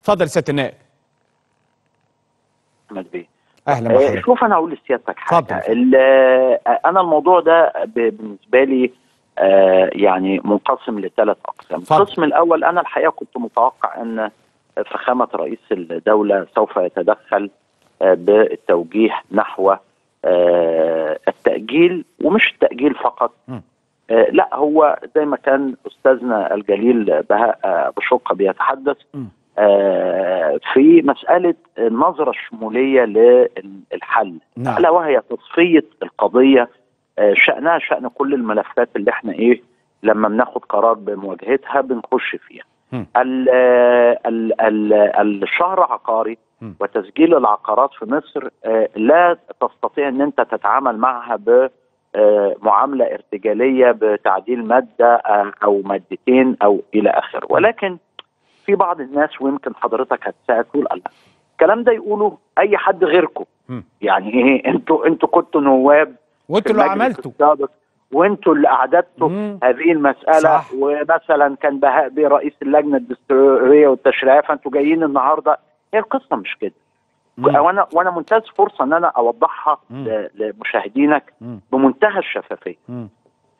اتفضل سياده النائب احمد بيه اهلا آه، بحضرتك شوف انا اقول لسيادتك حاجه اتفضل. ال- آه، انا الموضوع ده ب- بالنسبه لي آه، يعني منقسم لثلاث اقسام اتفضل. القسم الاول انا الحقيقه كنت متوقع ان فخامه رئيس الدوله سوف يتدخل آه، بالتوجيه نحو آه، التاجيل ومش التاجيل فقط م. آه، لا هو زي ما كان استاذنا الجليل بهاء آه، ابو شقه بيتحدث م. آه، في مساله النظره الشموليه للحل نعم الا وهي تصفيه القضيه آه، شانها شان كل الملفات اللي احنا ايه لما بناخد قرار بمواجهتها بنخش فيها. م. ال- آه، ال- ال- الشهر عقاري م. وتسجيل العقارات في مصر آه، لا تستطيع ان انت تتعامل معها ب آه، معامله ارتجاليه بتعديل ماده آه، او مادتين او الى اخره ولكن في بعض الناس ويمكن حضرتك هتساعد تقول الله الكلام ده يقوله اي حد غيركم م. يعني ايه انتوا انتوا كنتوا نواب وانتوا في اللي المجلس عملتوا السابق وانتوا اللي اعددتوا مم. هذه المساله صح. ومثلا كان بهاء بيه رئيس اللجنه الدستوريه والتشريعيه فانتوا جايين النهارده هي القصه مش كده مم. وانا وانا منتهز فرصه ان انا اوضحها مم. ل- لمشاهدينك مم. بمنتهى الشفافيه مم.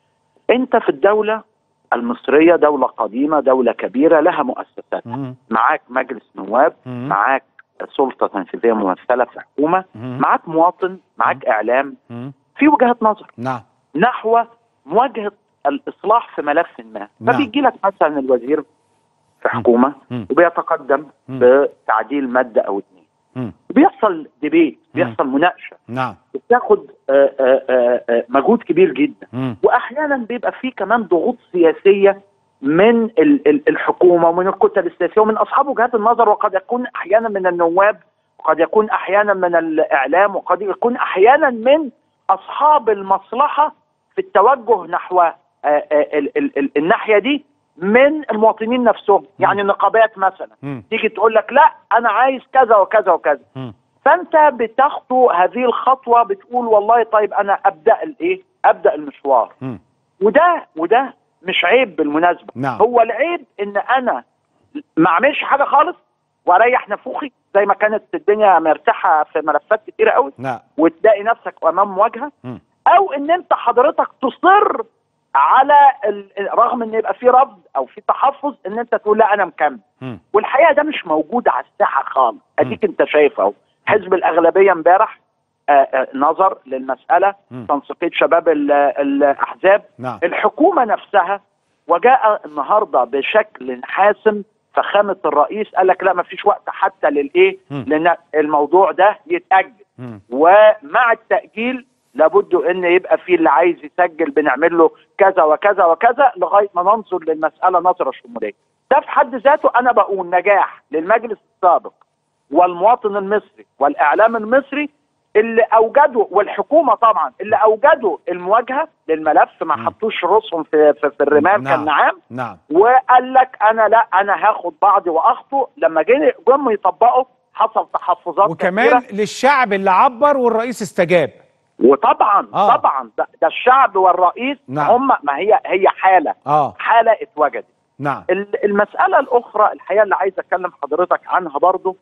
انت في الدوله المصريه دوله قديمه دوله كبيره لها مؤسسات مم. معاك مجلس نواب مم. معاك سلطه تنفيذيه ممثله في حكومه مم. معاك مواطن معاك اعلام مم. في وجهه نظر نعم نحو مواجهه الاصلاح في ملف ما نعم. فبيجي لك مثلا الوزير في حكومه مم. وبيتقدم مم. بتعديل ماده او اتنين مم. بيحصل ديبيت مم. بيحصل مناقشه نعم بتاخد آه، آه، آه، آه، مجهود كبير جدا مم. واحيانا بيبقى في كمان ضغوط سياسيه من ال- ال- الحكومه ومن الكتل السياسيه ومن اصحاب وجهات النظر وقد يكون احيانا من النواب وقد يكون احيانا من الاعلام وقد يكون احيانا من اصحاب المصلحه في التوجه نحو آه، آه، ال- ال- ال- الناحيه دي من المواطنين نفسهم يعني النقابات مثلا مم. تيجي تقول لك لا انا عايز كذا وكذا وكذا مم. فانت بتخطو هذه الخطوه بتقول والله طيب انا ابدا الايه ابدا المشوار مم. وده وده مش عيب بالمناسبه نعم. هو العيب ان انا ما اعملش حاجه خالص واريح نفوخي زي ما كانت الدنيا مرتاحه في ملفات كتيره قوي نعم وتلاقي نفسك امام مواجهه مم. او ان انت حضرتك تصر على ال- رغم ان يبقى في رفض او في تحفظ ان انت تقول لا انا مكمل مم. والحقيقه ده مش موجود على الساحه خالص اديك انت شايف اهو حزب الاغلبيه امبارح آه، آه، نظر للمساله مم. تنسيقيه شباب ال- الاحزاب نعم الحكومه نفسها وجاء النهارده بشكل حاسم فخامه الرئيس قال لك لا ما فيش وقت حتى للايه مم. لان الموضوع ده يتاجل مم. ومع التاجيل لابد ان يبقى في اللي عايز يسجل بنعمل له كذا وكذا وكذا لغايه ما ننظر للمساله نظره شموليه. ده في حد ذاته انا بقول نجاح للمجلس السابق والمواطن المصري والاعلام المصري اللي اوجدوا والحكومه طبعا اللي اوجدوا المواجهه للملف ما مم. حطوش رؤوسهم في, في, في الرمال نعم. كالنعام نعم وقال لك انا لا انا هاخد بعضي واخطو لما جه جم يطبقوا حصل تحفظات وكمان كتيرة. للشعب اللي عبر والرئيس استجاب وطبعا آه. آه. طبعا ده, ده الشعب والرئيس نعم. هم ما هي هي حاله اه حاله اتوجدت نعم ال- المساله الاخرى الحقيقه اللي عايز اكلم حضرتك عنها برضو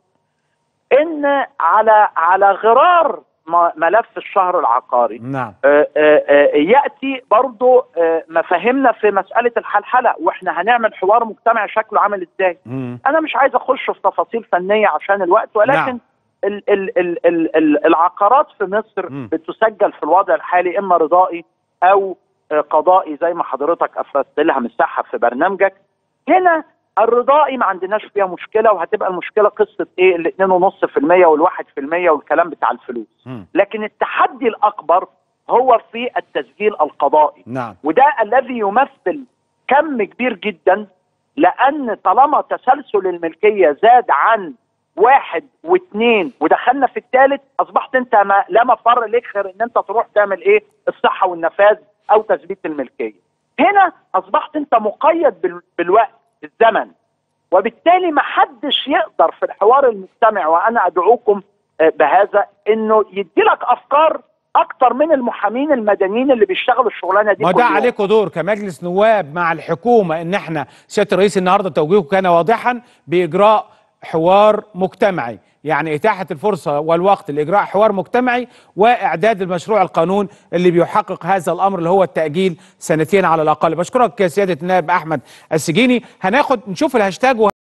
ان على على غرار م- ملف الشهر العقاري نعم آه، آه، آه، ياتي برضو آه، مفاهيمنا في مساله الحلحله واحنا هنعمل حوار مجتمعي شكله عامل ازاي مم. انا مش عايز اخش في تفاصيل فنيه عشان الوقت ولكن نعم. نعم. ال ال ال ال ال العقارات في مصر مم. بتسجل في الوضع الحالي اما رضائي او آه، قضائي زي ما حضرتك افرزت لها مساحه في برنامجك هنا الرضائي ما عندناش فيها مشكله وهتبقى المشكله قصه ايه ال 2.5% وال 1% والكلام بتاع الفلوس مم. لكن التحدي الاكبر هو في التسجيل القضائي نعم وده الذي يمثل كم كبير جدا لان طالما تسلسل الملكيه زاد عن واحد واثنين ودخلنا في الثالث اصبحت انت ما لا مفر لك غير ان انت تروح تعمل ايه الصحه والنفاذ او تثبيت الملكيه. هنا اصبحت انت مقيد بال- بالوقت بالزمن وبالتالي ما حدش يقدر في الحوار المجتمع وانا ادعوكم آه، بهذا انه يدي لك افكار اكتر من المحامين المدنيين اللي بيشتغلوا الشغلانه دي ما كل ده يوم. عليكم دور كمجلس نواب مع الحكومه ان احنا سياده الرئيس النهارده توجيهه كان واضحا باجراء حوار مجتمعي يعني إتاحة الفرصة والوقت لإجراء حوار مجتمعي وإعداد المشروع القانون اللي بيحقق هذا الأمر اللي هو التأجيل سنتين على الأقل بشكرك يا سيادة النائب أحمد السجيني هناخد نشوف الهاشتاج